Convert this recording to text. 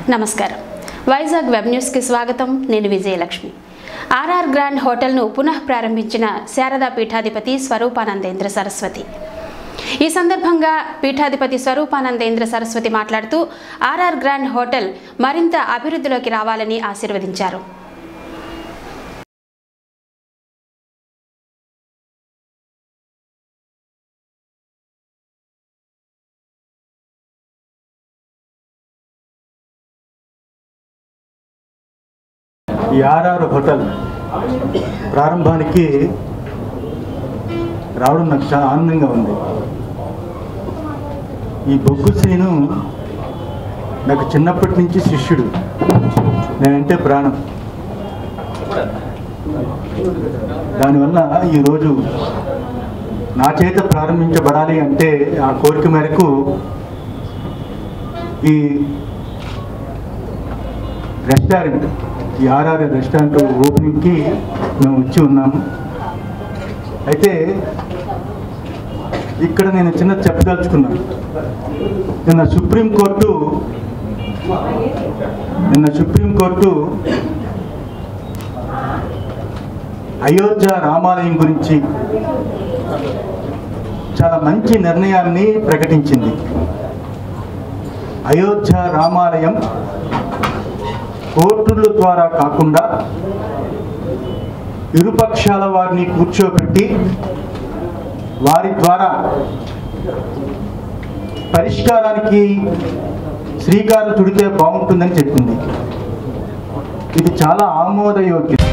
నమస్కారం వైజాగ్ వెబ్ న్యూస్కి స్వాగతం నేను విజయలక్ష్మి ఆర్ఆర్ గ్రాండ్ హోటల్ను పునః ప్రారంభించిన శారదా పీఠాధిపతి స్వరూపానందేంద్ర సరస్వతి ఈ సందర్భంగా పీఠాధిపతి స్వరూపానందేంద్ర సరస్వతి మాట్లాడుతూ ఆర్ఆర్ గ్రాండ్ హోటల్ మరింత అభివృద్ధిలోకి రావాలని ఆశీర్వదించారు ఈ ఆర్ఆర్ హోటల్ ప్రారంభానికి రావడం నాకు చాలా ఆనందంగా ఉంది ఈ బొగ్గు శ్రీను నాకు చిన్నప్పటి నుంచి శిష్యుడు నేనంటే ప్రాణం దానివల్ల ఈరోజు నా చేత ప్రారంభించబడాలి అంటే ఆ కోరిక మేరకు ఈ రెస్టారెంట్ ఈ ఆర్ఆర్ రెస్టారెంట్ ఓపెనింగ్కి మేము వచ్చి ఉన్నాము అయితే ఇక్కడ నేను చిన్న చెప్పదలుచుకున్నాను నిన్న సుప్రీంకోర్టు నిన్న సుప్రీంకోర్టు అయోధ్య రామాలయం గురించి చాలా మంచి నిర్ణయాన్ని ప్రకటించింది అయోధ్య రామాలయం కోర్టుల ద్వారా కాకుండా ఇరుపక్షాల వారిని కూర్చోబెట్టి వారి ద్వారా పరిష్కారానికి శ్రీకారం చుడితే బాగుంటుందని చెప్పింది ఇది చాలా ఆమోదయోగ్యం